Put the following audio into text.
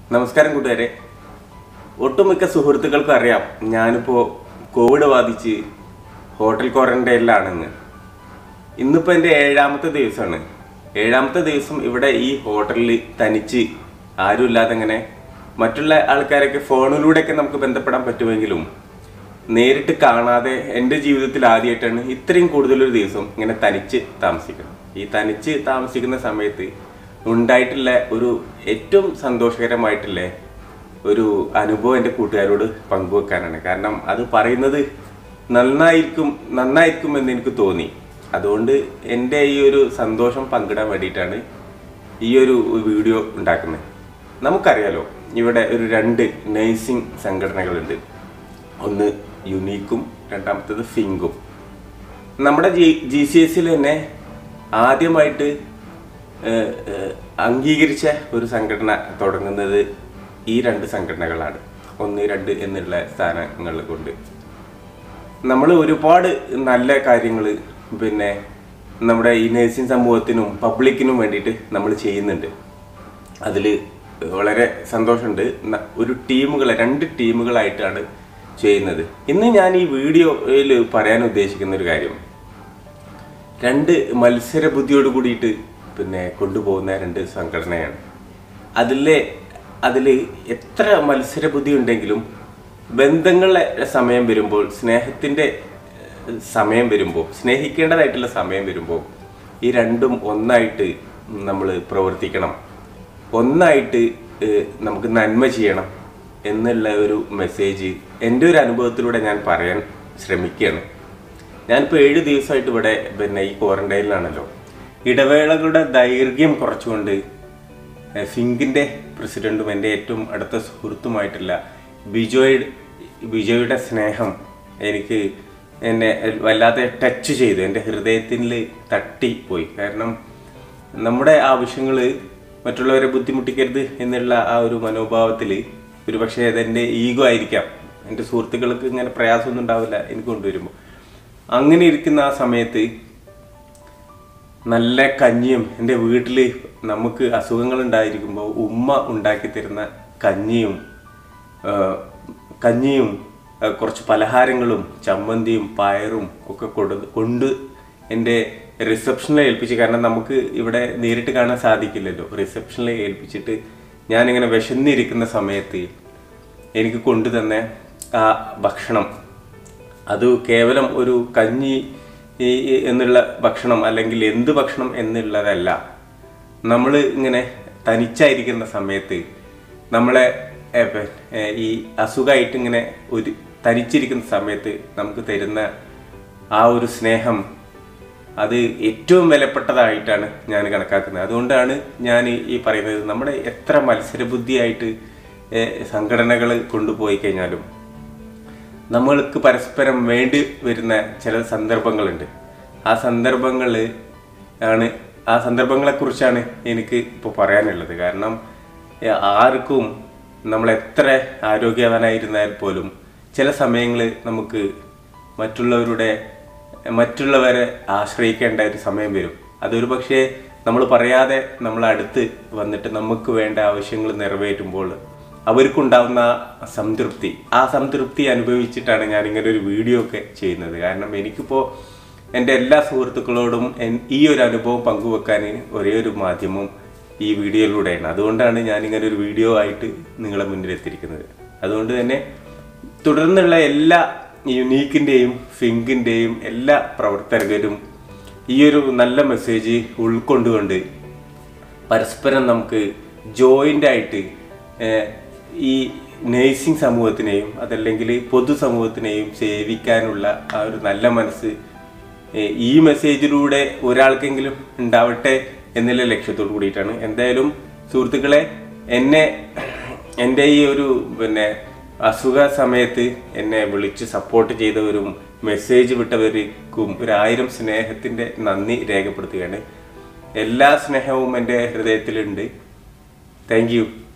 നമസ്കാരം കൂട്ടുകാരെ ഒട്ടുമിക്ക സുഹൃത്തുക്കൾക്കും അറിയാം ഞാനിപ്പോൾ കോവിഡ് ബാധിച്ച് ഹോട്ടൽ ക്വാറന്റൈനിലാണെന്ന് ഇന്നിപ്പോൾ എൻ്റെ ഏഴാമത്തെ ദിവസമാണ് ഏഴാമത്തെ ദിവസം ഇവിടെ ഈ ഹോട്ടലിൽ തനിച്ച് ആരുമില്ലാതെ ഇങ്ങനെ മറ്റുള്ള ആൾക്കാരൊക്കെ ഫോണിലൂടെയൊക്കെ നമുക്ക് ബന്ധപ്പെടാൻ പറ്റുമെങ്കിലും നേരിട്ട് കാണാതെ എൻ്റെ ജീവിതത്തിൽ ആദ്യമായിട്ടാണ് ഇത്രയും കൂടുതലൊരു ദിവസം ഇങ്ങനെ തനിച്ച് താമസിക്കുന്നത് ഈ തനിച്ച് താമസിക്കുന്ന സമയത്ത് ഉണ്ടായിട്ടുള്ള ഒരു ഏറ്റവും സന്തോഷകരമായിട്ടുള്ള ഒരു അനുഭവം എൻ്റെ കൂട്ടുകാരോട് പങ്കുവെക്കാനാണ് കാരണം അത് പറയുന്നത് നന്നായിരിക്കും നന്നായിരിക്കും എന്ന് എനിക്ക് തോന്നി അതുകൊണ്ട് എൻ്റെ ഈ ഒരു സന്തോഷം പങ്കിടാൻ വേണ്ടിയിട്ടാണ് ഈ ഒരു വീഡിയോ ഉണ്ടാക്കുന്നത് നമുക്കറിയാലോ ഇവിടെ ഒരു രണ്ട് നഴ്സിംഗ് സംഘടനകളുണ്ട് ഒന്ന് യുണീക്കും രണ്ടാമത്തേത് ഫിങ്കും നമ്മുടെ ജി ജി സി എസിൽ തന്നെ ആദ്യമായിട്ട് ഏഹ്, ഏഹ്, അംഗീകരിച്ച ഒരു സംഘടന തുടങ്ങുന്നത് ഈ രണ്ട് സംഘടനകളാണ് ഒന്ന് രണ്ട് എന്നുള്ള സ്ഥാനങ്ങൾ കൊണ്ട് നമ്മൾ ഒരുപാട് നല്ല കാര്യങ്ങൾ പിന്നെ നമ്മുടെ ഈ നഴ്സിംഗ് സമൂഹത്തിനും പബ്ലിക്കിനും വേണ്ടിയിട്ട് നമ്മൾ ചെയ്യുന്നുണ്ട് അതിൽ വളരെ സന്തോഷമുണ്ട് ന- ഒരു ടീമുകൾ രണ്ട് ടീമുകളായിട്ടാണ് ചെയ്യുന്നത് ഇന്ന് ഞാൻ ഈ വീഡിയോയിൽ പറയാൻ ഉദ്ദേശിക്കുന്ന ഒരു കാര്യം രണ്ട് മത്സര ബുദ്ധിയോട് കൂടിയിട്ട് പിന്നെ കൊണ്ടുപോകുന്ന രണ്ട് സംഘടനയാണ് അതിലെ അതിൽ എത്ര മത്സര ബുദ്ധി ഉണ്ടെങ്കിലും ബന്ധങ്ങളുടെ സമയം വരുമ്പോൾ സ്നേഹത്തിൻ്റെ ഏഹ്, സമയം വരുമ്പോൾ സ്നേഹിക്കേണ്ടതായിട്ടുള്ള സമയം വരുമ്പോൾ ഈ രണ്ടും ഒന്നായിട്ട് നമ്മൾ പ്രവർത്തിക്കണം ഒന്നായിട്ട് ഏഹ്, നമുക്ക് നന്മ ചെയ്യണം എന്നുള്ള ഒരു മെസ്സേജ് എൻ്റെ ഒരു അനുഭവത്തിലൂടെ ഞാൻ പറയാൻ ശ്രമിക്കുകയാണ് ഞാനിപ്പോൾ ഏഴ് ദിവസമായിട്ട് ഇവിടെ പിന്നെ ഈ ക്വാറന്റൈനിലാണല്ലോ ഇടവേളകളുടെ ദൈർഘ്യം കുറച്ചുകൊണ്ട് ഏഹ്, ഫിങ്കിന്റെ പ്രസിഡന്റും എൻ്റെ ഏറ്റവും അടുത്ത സുഹൃത്തുമായിട്ടുള്ള ബിജോയ് ബിജോയുടെ സ്നേഹം എനിക്ക് എന്നെ വല്ലാതെ ടച്ച് ചെയ്തു എൻ്റെ ഹൃദയത്തിൽ തട്ടി പോയി കാരണം നമ്മുടെ ആവശ്യങ്ങൾ മറ്റുള്ളവരെ ബുദ്ധിമുട്ടിക്കരുത് എന്നുള്ള ആ ഒരു മനോഭാവത്തിൽ ഒരു പക്ഷേ അതെൻ്റെ ഈഗോ ആയിരിക്കാം എൻ്റെ സുഹൃത്തുക്കൾക്ക് ഇങ്ങനെ പ്രയാസമൊന്നും ഉണ്ടാവില്ല എനിക്ക് കൊണ്ടുവരുമ്പോൾ അങ്ങനെ ഇരിക്കുന്ന ആ സമയത്ത് നല്ല കഞ്ഞിയും എൻ്റെ വീട്ടിൽ നമുക്ക് അസുഖങ്ങൾ ഉണ്ടായിരിക്കുമ്പോൾ ഉമ്മ ഉണ്ടാക്കി തരുന്ന കഞ്ഞിയും ആ, കഞ്ഞിയും ആ, കുറച്ച് പലഹാരങ്ങളും ചമ്മന്തിയും പയറും ഒക്കെ കൊടു കൊണ്ട് എൻ്റെ റിസപ്ഷനിൽ ഏൽപ്പിച്ച് കാരണം നമുക്ക് ഇവിടെ നേരിട്ട് കാണാൻ സാധിക്കില്ലല്ലോ റിസപ്ഷനിൽ ഏൽപ്പിച്ചിട്ട് ഞാനിങ്ങനെ വിശന്നിരിക്കുന്ന സമയത്ത് എനിക്ക് കൊണ്ടുതന്ന ആ ഭക്ഷണം അത് കേവലം ഒരു കഞ്ഞി ഈ എന്നുള്ള ഭക്ഷണം അല്ലെങ്കിൽ എന്ത് ഭക്ഷണം എന്നുള്ളതല്ല നമ്മൾ ഇങ്ങനെ തനിച്ചായിരിക്കുന്ന സമയത്ത് നമ്മളെ ഏ, പെ- ഏ, ഈ അസുഖമായിട്ട് ഇങ്ങനെ ഒരു തനിച്ചിരിക്കുന്ന സമയത്ത് നമുക്ക് തരുന്ന ആ ഒരു സ്നേഹം അത് ഏറ്റവും വിലപ്പെട്ടതായിട്ടാണ് ഞാൻ കണക്കാക്കുന്നത് അതുകൊണ്ടാണ് ഞാൻ ഈ- ഈ പറയുന്നത് നമ്മുടെ എത്ര മത്സരബുദ്ധിയായിട്ട് സംഘടനകൾ കൊണ്ടുപോയി കഴിഞ്ഞാലും നമ്മൾക്ക് പരസ്പരം വേണ്ടി വരുന്ന ചില സന്ദർഭങ്ങളുണ്ട് ആ സന്ദർഭങ്ങൾ ആണ് ആ സന്ദർഭങ്ങളെക്കുറിച്ചാണ് എനിക്ക് ഇപ്പോൾ പറയാനുള്ളത് കാരണം ഏ, ആർക്കും നമ്മൾ എത്ര ആരോഗ്യവാനായിരുന്നാൽ പോലും ചില സമയങ്ങളിൽ നമുക്ക് മറ്റുള്ളവരുടെ മറ്റുള്ളവരെ ആശ്രയിക്കേണ്ട ഒരു സമയം വരും അതൊരു പക്ഷേ നമ്മൾ പറയാതെ നമ്മളെ അടുത്ത് വന്നിട്ട് നമുക്ക് വേണ്ട ആവശ്യങ്ങൾ നിറവേറ്റുമ്പോൾ അവർക്കുണ്ടാവുന്ന ആ സംതൃപ്തി ആ സംതൃപ്തി അനുഭവിച്ചിട്ടാണ് ഞാൻ ഇങ്ങനെ ഒരു വീഡിയോ ഒക്കെ ചെയ്യുന്നത് കാരണം എനിക്കിപ്പോൾ എൻ്റെ എല്ലാ സുഹൃത്തുക്കളോടും എൻ- ഈ ഒരു അനുഭവം പങ്കുവെക്കാൻ ഒരേ ഒരു മാധ്യമം ഈ വീഡിയോയിലൂടെയാണ് അതുകൊണ്ടാണ് ഞാൻ ഇങ്ങനെ ഒരു വീഡിയോ ആയിട്ട് നിങ്ങളെ മുന്നിൽ എത്തിയിരിക്കുന്നത് അതുകൊണ്ട് തന്നെ തുടർന്നുള്ള എല്ലാ യുണീക്കിൻ്റെയും ഫിങ്കിൻ്റെയും എല്ലാ പ്രവർത്തകരും ഈ ഒരു നല്ല മെസ്സേജ് ഉൾക്കൊണ്ടുകൊണ്ട് പരസ്പരം നമുക്ക് ജോയിൻ്റ് ആയിട്ട് ഏഹ്, ഈ നേഴ്സിംഗ് സമൂഹത്തിനെയും അതല്ലെങ്കിൽ പൊതുസമൂഹത്തിനെയും സേവിക്കാനുള്ള ആ ഒരു നല്ല മനസ്സ് ഏഹ്, ഈ മെസ്സേജിലൂടെ ഒരാൾക്കെങ്കിലും ഉണ്ടാവട്ടെ എന്നുള്ള ലക്ഷ്യത്തോട് കൂടിയിട്ടാണ് എന്തായാലും സുഹൃത്തുക്കളെ എന്നെ എൻ്റെ ഈ ഒരു പിന്നെ അസുഖ സമയത്ത് എന്നെ വിളിച്ച് സപ്പോർട്ട് ചെയ്തവരും മെസ്സേജ് വിട്ടവർക്കും ഒരു ആയിരം സ്നേഹത്തിൻ്റെ നന്ദി രേഖപ്പെടുത്തുകയാണ് എല്ലാ സ്നേഹവും എൻ്റെ ഹൃദയത്തിലുണ്ട് താങ്ക് യു